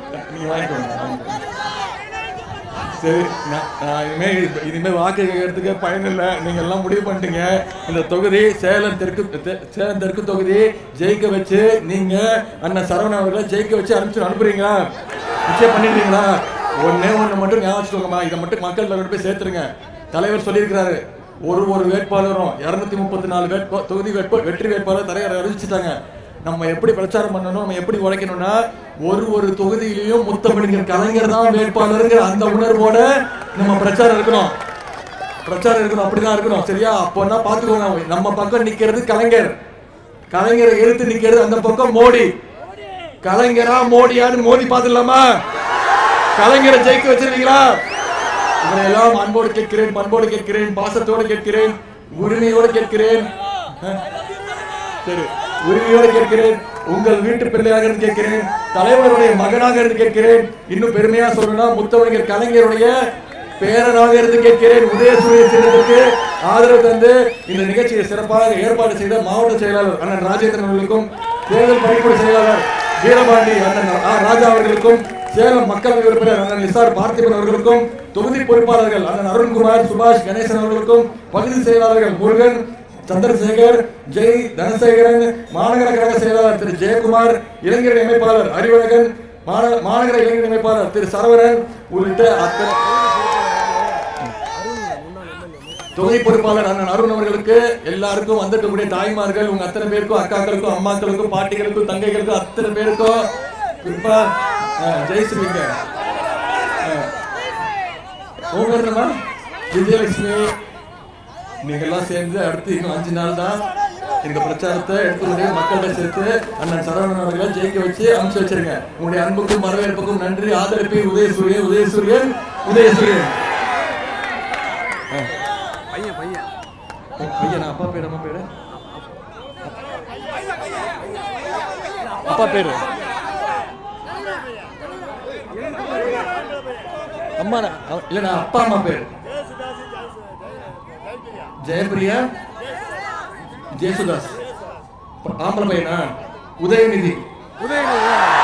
நீங்க வாங்கிக்கோங்க வாங்கிக்கோங்க. சரி நான் நான் இனிமே இனிமே வாக்கு கேட்கறதுக்கு பயன் இல்லை நீங்க எல்லாம் முடிவு பண்ணிட்டீங்க இந்த தொகுதி சேலம் தெற்கு தெ- சேலம் தெற்கு தொகுதி ஜெயிக்க வச்சு நீங்க அண்ணன் சரவணன் அவர்களை ஜெயிக்க வச்சு அனுப்பிச்சு அனுப்புறீங்களா நிச்சயம் பண்ணிடுறீங்களா ஒண்ணே ஒண்ணு மட்டும் ஞாபகம் வச்சுக்கோங்கம்மா இதை மட்டும் மக்கள் கொண்டு போய் சேர்த்துருங்க தலைவர் சொல்லியிருக்கிறாரு ஒரு ஒரு வேட்பாளரும் இருநூத்தி முப்பத்தி நாலு வேட்பா தொகுதி வேட்பா வெற்றி வேட்பாளர் தலைவர் அறிவிச்சுட்டாங்க நம்ம எப்படி பிரச்சாரம் பண்ணணும் நம்ம எப்படி உழைக்கணும்னா ஒரு ஒரு தொகுதியிலையும் முத்தமிடுங்கிற கலைஞர் தான் வேட்பாளருங்கிற அந்த உணர்வோட நம்ம பிரச்சாரம் இருக்கணும் பிரச்சாரம் இருக்கணும் அப்படிதான் இருக்கணும் சரியா அப்போனா பாத்துக்கோங்க நம்ம பக்கம் நிக்கிறது கலைஞர் கலைஞரை எதிர்த்து நிக்கிறது அந்த பக்கம் மோடி கலைஞரா மோடியான்னு மோதி பாத்துடலாமா கலைஞரை ஜெயிக்க வச்சிருக்கீங்களா இவரை எல்லாம் அன்போடு கேட்கிறேன் பண்போடு கேட்கிறேன் பாசத்தோடு கேட்கிறேன் உரிமையோடு கேட்கிறேன் அஹ், சரி உரிமையோடு கேட்கிறேன் உங்கள் வீட்டு பிள்ளையாக இருந்து கேட்கிறேன் தலைவருடைய மகனாக இருந்து கேட்கிறேன் இன்னும் பெருமையா சொல்லணும்னா முத்தமிழர் கலைஞருடைய பேரனாக இருந்து கேட்கிறேன் உதயசூரிய சின்னத்துக்கு ஆதரவு தந்து இந்த நிகழ்ச்சியை சிறப்பாக ஏற்பாடு செய்த மாவட்ட செயலாளர் அண்ணன் ராஜேந்திரன் அவர்களுக்கும் தேர்தல் பணிக்குழு செயலாளர் வீரபாண்டி அண்ணன் ஆ. ராஜா அவர்களுக்கும் சேலம் மக்களவை உறுப்பினர் அண்ணன் எஸ்ஆர் பார்த்திபன் அவர்களுக்கும் தொகுதி பொறுப்பாளர்கள் அண்ணன் அருண்குமார் சுபாஷ் கணேசன் அவர்களுக்கும் பகுதி செயலாளர்கள் முருகன் சந்திரசேகர் ஜெய் தனசேகரன் மாநகர கழக செயலாளர் திரு ஜெயக்குமார் இளைஞர் அமைப்பாளர் அறிவழகன் மாந- மாநகர இளைஞர் அமைப்பாளர் திரு சரவணன் உள்ளிட்ட அத்தனை தொகுதி பொறுப்பாளர் அண்ணன் அருண் அவர்களுக்கு எல்லாருக்கும் வந்திருக்கக்கூடிய தாய்மார்கள் உங்க அத்தனை பேருக்கும் அக்காக்களுக்கும் அம்மாக்களுக்கும் பாட்டிகளுக்கும் தங்கைகளுக்கும் அத்தனை பேருக்கும் குறிப்பா அஹ், ஜெயஸ்ரீங்க அஹ், உங்க பேர் என்னம்மா? விஜயலட்சுமி நீங்க எல்லாம் சேர்ந்து அடுத்து இன்னும் அஞ்சு நாள் தான் இந்த பிரச்சாரத்தை எடுத்துக்கூடிய மக்கள்கிட்ட சேர்த்து அண்ணன் சரவணன் அவர்களை ஜெயிக்க வச்சு அனுப்பிச்சு வச்சிருங்க உங்களுடைய அன்புக்கும் வரவேற்புக்கும் நன்றி ஆதரவு உதயசூரியன் உதயசூரியன் உதயசூரியன் பையன் பையன் பையனா அப்பா பேர் அம்மா பேரு அப்பா பேரு அம்மா நா- அவ- இல்ல நான் அப்பா அம்மா பேரு ஜெயபிரியா ஜெயசுதாஸ் ஆம்பளை பையனா உதயநிதி உதயநிதி